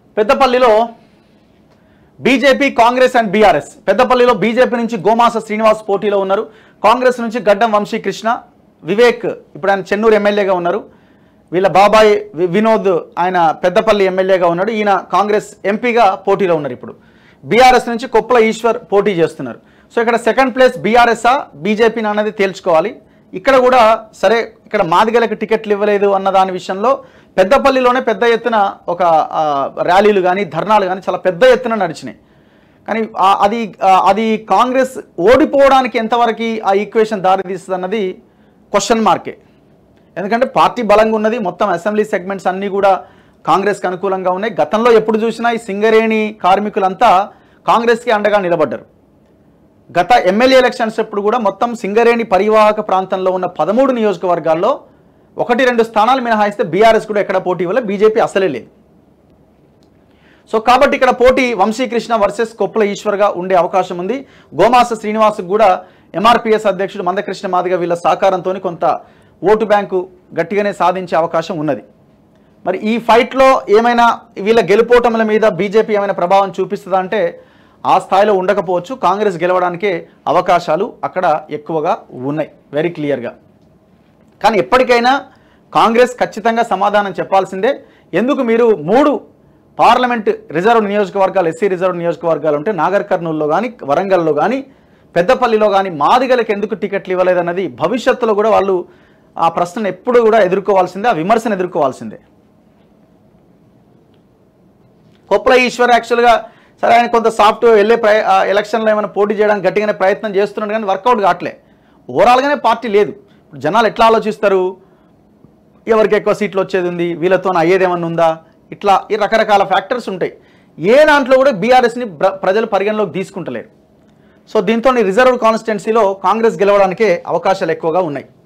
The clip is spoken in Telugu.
పెద్దపల్లిలో బీజేపీ కాంగ్రెస్ అండ్ బీఆర్ఎస్ పెద్దపల్లిలో బీజేపీ నుంచి గోమాస శ్రీనివాస్ పోటీలో ఉన్నారు కాంగ్రెస్ నుంచి గడ్డం వంశీకృష్ణ వివేక్ ఇప్పుడు ఆయన చెన్నూరు ఎమ్మెల్యేగా ఉన్నారు వీళ్ళ బాబాయ్ వి- వినోద్ ఆయన పెద్దపల్లి ఎమ్మెల్యేగా ఉన్నాడు ఈయన కాంగ్రెస్ ఎంపీగా పోటీలో ఉన్నారు ఇప్పుడు బీఆర్ఎస్ నుంచి కొప్పుల ఈశ్వర్ పోటీ చేస్తున్నారు సో ఇక్కడ సెకండ్ ప్లేస్ బీఆర్ఎస్ఆ బీజేపీ అన్నది తేల్చుకోవాలి ఇక్కడ కూడా సరే ఇక్కడ మాదిగలకు టికెట్లు ఇవ్వలేదు అన్న దాని విషయంలో పెద్దపల్లిలోనే పెద్ద ఎత్తున ఒక ఆ, ర్యాలీలు కానీ ధర్నాలు కానీ చాలా పెద్ద ఎత్తున నడిచినాయి కానీ ఆ- అది ఆ, అది కాంగ్రెస్ ఓడిపోవడానికి ఎంతవరకు ఆ ఈక్వేషన్ దారితీస్తుంది అన్నది క్వశ్చన్ మార్కే ఎందుకంటే పార్టీ బలంగా ఉన్నది మొత్తం అసెంబ్లీ సెగ్మెంట్స్ అన్నీ కూడా కాంగ్రెస్కి అనుకూలంగా ఉన్నాయి గతంలో ఎప్పుడు చూసినా ఈ సింగరేణి కార్మికులంతా కాంగ్రెస్కి అండగా నిలబడ్డారు గత ఎమ్మెల్యే ఎలక్షన్స్ అప్పుడు కూడా మొత్తం సింగరేణి పరివాహక ప్రాంతంలో ఉన్న పదమూడు నియోజకవర్గాల్లో ఒకటి రెండు స్థానాలు మినహాయిస్తే బీఆర్ఎస్ కూడా ఎక్కడ పోటీ వల్ల బీజేపీ అసలే లేదు సో కాబట్టి ఇక్కడ పోటీ వంశీకృష్ణ వర్సెస్ కొప్పుల ఈశ్వర్గా ఉండే అవకాశం ఉంది గోమాస శ్రీనివాస్ కూడా ఎంఆర్పిఎస్ అధ్యక్షుడు మందకృష్ణ మాదిగ వీళ్ళ సహకారంతో కొంత ఓటు బ్యాంకు గట్టిగానే సాధించే అవకాశం ఉన్నది మరి ఈ ఫైట్లో ఏమైనా వీళ్ళ గెలుపోటముల మీద బీజేపీ ఏమైనా ప్రభావం చూపిస్తుందా అంటే ఆ స్థాయిలో ఉండకపోవచ్చు కాంగ్రెస్ గెలవడానికే అవకాశాలు అక్కడ ఎక్కువగా ఉన్నాయి వెరీ క్లియర్గా కానీ ఎప్పటికైనా కాంగ్రెస్ ఖచ్చితంగా సమాధానం చెప్పాల్సిందే ఎందుకు మీరు మూడు పార్లమెంట్ రిజర్వ్ నియోజకవర్గాలు ఎస్సీ రిజర్వ్ నియోజకవర్గాలు ఉంటే నాగర్ కర్నూలులో కానీ వరంగల్లో కానీ పెద్దపల్లిలో కానీ మాదిగలకు ఎందుకు టికెట్లు ఇవ్వలేదన్నది భవిష్యత్తులో కూడా వాళ్ళు ఆ ప్రశ్నను ఎప్పుడు కూడా ఎదుర్కోవాల్సిందే ఆ విమర్శను ఎదుర్కోవాల్సిందే కొప్పల ఈశ్వర్ యాక్చువల్గా సరే ఆయన కొంత సాఫ్ట్ వెళ్ళే ప్రయ ఆ ఎలక్షన్లో ఏమైనా పోటీ చేయడానికి గట్టిగానే ప్రయత్నం చేస్తున్నాడు కానీ వర్కౌట్ కావట్లే ఓవరాల్గానే పార్టీ లేదు ఇప్పుడు జనాలు ఎట్లా ఆలోచిస్తారు ఎవరికి ఎక్కువ సీట్లు వచ్చేది ఉంది వీళ్ళతో అయ్యేది ఏమన్నా ఉందా ఇట్లా ఈ రకరకాల ఫ్యాక్టర్స్ ఉంటాయి ఏ దాంట్లో కూడా బీఆర్ఎస్ని ప్రజలు పరిగణలోకి తీసుకుంటలేరు సో దీంతో రిజర్వ్ కాన్స్టిట్యున్సీలో కాంగ్రెస్ గెలవడానికే అవకాశాలు ఎక్కువగా ఉన్నాయి